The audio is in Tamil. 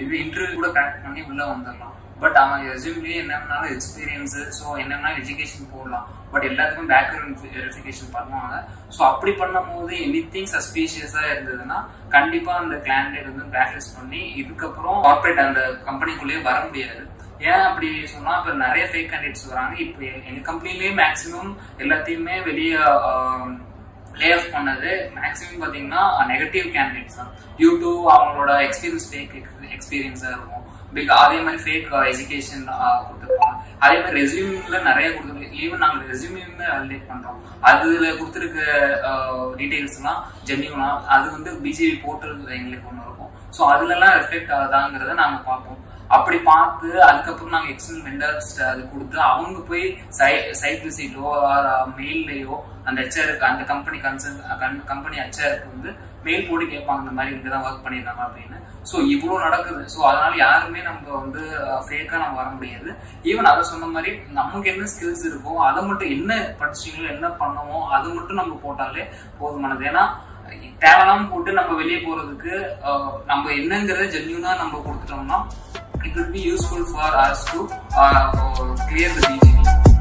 இது இன்டர்வியூ கூட கரெக்ட் பண்ணி உள்ள வந்துடலாம் பட் அவன் ரெசியூம்லயே என்ன வேணாலும் எக்ஸ்பீரியன்ஸ் ஸோ என்ன வேணாலும் எஜுகேஷன் போடலாம் பட் எல்லாத்துக்கும் பேக்ரவுண்ட் வெரிஃபிகேஷன் பண்ணுவாங்க ஸோ அப்படி பண்ணும்போது எனி திங் சஸ்பீஷியஸாக இருந்ததுன்னா கண்டிப்பாக அந்த கிளாண்டேட் வந்து பிளாக்லிஸ்ட் பண்ணி இதுக்கப்புறம் கார்பரேட் அந்த கம்பெனிக்குள்ளேயே வர முடியாது ஏன் அப்படி சொன்னா இப்ப நிறைய ஃபேக் கேண்டிடேட்ஸ் வராங்க இப்போ எங்க கம்பெனிலேயே மேக்ஸிமம் எல்லாத்தையுமே வெளியே லே ஆஃப் பண்ணது மேக்ஸிமம் பாத்தீங்கன்னா நெகட்டிவ் கேண்டிடேட்ஸ் தான் டியூ டு அவங்களோட எக்ஸ்பீரியன்ஸ் ஃபேக் எக்ஸ்பீரியன்ஸா இருக்கும் பிக் அதே மாதிரி ஃபேக் எஜுகேஷன் கொடுத்துருப்பாங்க அதே மாதிரி ரெசியூம்ல நிறைய கொடுத்துருக்கு ஈவன் நாங்கள் ரெசியூமே வேலிடேட் பண்றோம் அதுல கொடுத்துருக்க டீடைல்ஸ்லாம் ஜென்யூனா அது வந்து பிஜேபி போர்ட்டல் எங்களுக்கு ஒன்று இருக்கும் ஸோ அதுலலாம் ரெஃப்ளெக்ட் ஆகுதாங்கிறத நாங்கள் பார்ப்போம் அப்படி பார்த்து அதுக்கப்புறம் நாங்கள் எக்ஸ்டர்னல் வெண்டர்ஸ் அது கொடுத்து அவங்க போய் சை சைட் விசிட்டோ மெயில்லையோ அந்த ஹெச்ஆருக்கு அந்த கம்பெனி கன்சர்ன் கம்பெனி ஹெச்ஆருக்கு வந்து மெயில் போட்டு கேட்பாங்க இந்த மாதிரி இங்கே தான் ஒர்க் பண்ணியிருக்காங்க அப்படின்னு ஸோ இவ்வளோ நடக்குது ஸோ அதனால யாருமே நம்ம வந்து ஃபேக்காக நம்ம வர முடியாது ஈவன் அதை சொன்ன மாதிரி நமக்கு என்ன ஸ்கில்ஸ் இருக்கோ அதை மட்டும் என்ன படிச்சீங்களோ என்ன பண்ணுமோ அது மட்டும் நம்ம போட்டாலே போதுமானது ஏன்னா தேவையில்லாம போட்டு நம்ம வெளியே போறதுக்கு நம்ம என்னங்கிறத ஜென்யூனா நம்ம கொடுத்துட்டோம்னா it will be useful for us to uh, clear the BGP.